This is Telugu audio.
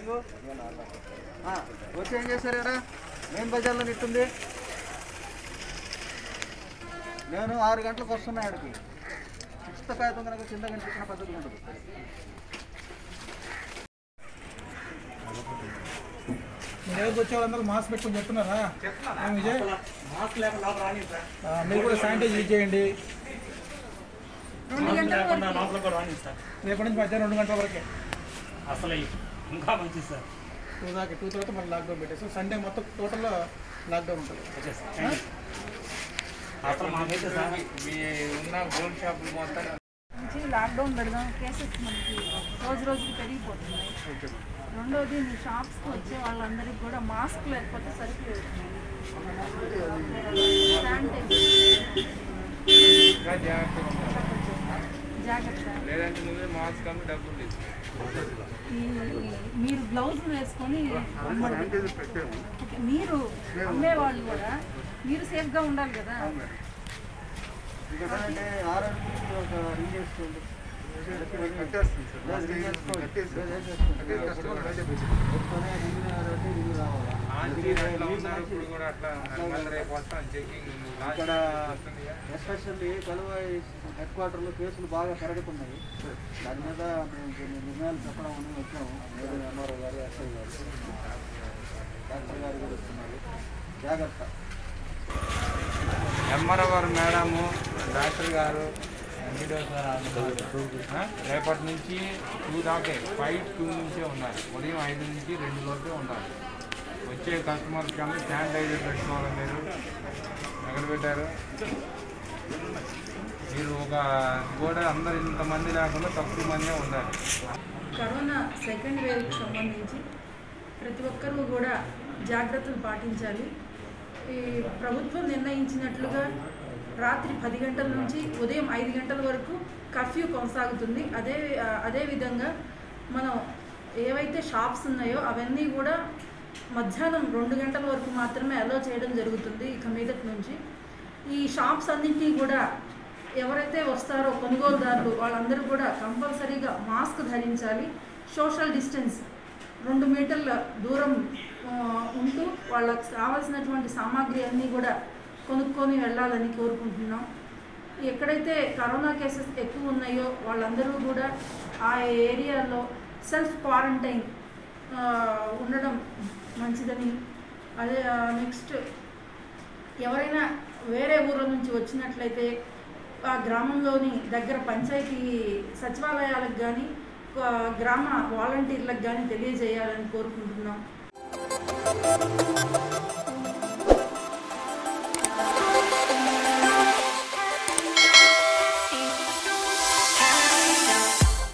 మీటింగు ఆ, వచ్చి ఏం చేశారు ఇక్కడ మెయిన్ బజార్లో నిట్టుంది నేను ఆరు గంటలకు వస్తున్నా ఇక్కడికి పుస్తక కాగితం కనుక కింద కనిపించిన పద్ధతి ఉండదు మీరు ఎవరికి వచ్చే వాళ్ళందరూ మాస్క్ పెట్టుకొని చెప్తున్నారా ఏం విజయ్ మాస్క్ లేకుండా లోపల రాని సార్ ఆ, మీరు కూడా శానిటైజ్ యూజ్ చేయండి మాస్క్ లేకుండా లోపల కూడా రాని సార్ రేపటి నుంచి మధ్యాహ్నం రెండు గంటల వరకే అసలు ఇంకా మంచిది సార్ టూ దాకా టూ తర్వాత మళ్ళీ లాక్డౌన్ పెట్టేసి సండే మొత్తం టోటల్ లాక్డౌన్ ఉంటుంది ఓకే సార్ థ్యాంక్ యూ. అసలు మాకైతే సార్ నుంచి లాక్డౌన్ పెడదాం కేసెస్ మనకి రోజు రోజుకి పెరిగిపోతున్నాయి రెండోది మీ షాప్స్కి వచ్చే వాళ్ళందరికీ కూడా మాస్క్ లేకపోతే సరిపోదు జాగ్రత్త లేదంటే నువ్వే మాస్క్ అమ్మి డబ్బులు తీసుకో ఈ- మీరు గ్లౌజ్ వేసుకొని అమ్మండి. ఓకే, మీరు అమ్మేవాళ్ళు కూడా మీరు సేఫ్గా ఉండాలి కదా అంటే ఆరు అడుగులకి ఒక రింగ్ వేసుకోండి కట్టేస్తుంది సార్ లేదు, రింగ్ వేసుకోండి. కట్టేస్తుంది. లేదు, వేసేసుకోండి. కట్టేసి కస్టమర్ బయట వేసుకొని రింగ్ కాబట్టి రింగ్ రావాలి ఆంటీ ఇది అట్లా మీకు ఉన్నారు ఇప్పుడు మంచిది. కూడా అట్లా మళ్ళీ రేపు వస్తాను చెకింగ్ ఇక్కడ ఎస్పెషల్లీ కలువాయి హెడ్ క్వార్టర్లో కేసులు బాగా పెరుగుతున్నాయి దాని మీద మేము కొన్ని నిర్ణయాలు చెప్పడం అని వచ్చాము నేను ఎంఆర్ఓ గారు ఎస్ఐ గారు డాక్టర్ గారు కూడా వస్తున్నారు జాగ్రత్త ఎంఆర్ఓ గారు మేడము డాక్టర్ గారు ఎంపీడో సార్ అందరూ. ఆ? రేపటి నుంచి టూ దాకే ఫైవ్ టూ నుంచే ఉన్నారు ఉదయం ఐదు నుంచి రెండు లోపే ఉండాలి వచ్చే కస్టమర్స్ కానీ శానిటైజర్ పెట్టుకోవాలి మీరు ఎక్కడ పెట్టారు మీరు ఒక కూడా అందరు ఇంతమంది లేకుండా తక్కువ మందే ఉండాలి కరోనా సెకండ్ వేవ్కి సంబంధించి ప్రతి ఒక్కరూ కూడా జాగ్రత్తలు పాటించాలి ఈ ప్రభుత్వం నిర్ణయించినట్లుగా రాత్రి పది గంటల నుంచి ఉదయం ఐదు గంటల వరకు కర్ఫ్యూ కొనసాగుతుంది అదే అదేవిధంగా మనం ఏవైతే షాప్స్ ఉన్నాయో అవన్నీ కూడా మధ్యాహ్నం రెండు గంటల వరకు మాత్రమే అలో చేయడం జరుగుతుంది ఇక మీదటి నుంచి ఈ షాప్స్ అన్నింటినీ కూడా ఎవరైతే వస్తారో కొనుగోలుదారులు వాళ్ళందరూ కూడా కంపల్సరీగా మాస్క్ ధరించాలి సోషల్ డిస్టెన్స్ రెండు మీటర్ల దూరం ఆ, ఉంటూ వాళ్ళకి కావాల్సినటువంటి సామాగ్రి అన్నీ కూడా కొనుక్కొని వెళ్ళాలని కోరుకుంటున్నాం ఎక్కడైతే కరోనా కేసెస్ ఎక్కువ ఉన్నాయో వాళ్ళందరూ కూడా ఆ ఏరియాలో సెల్ఫ్ క్వారంటైన్ ఉండడం మంచిదని అదే నెక్స్ట్ ఎవరైనా వేరే ఊర్ల నుంచి వచ్చినట్లయితే ఆ గ్రామంలోని దగ్గర పంచాయతీ సచివాలయాలకు కానీ గ్రామ వాలంటీర్లకు కానీ తెలియజేయాలని కోరుకుంటున్నాం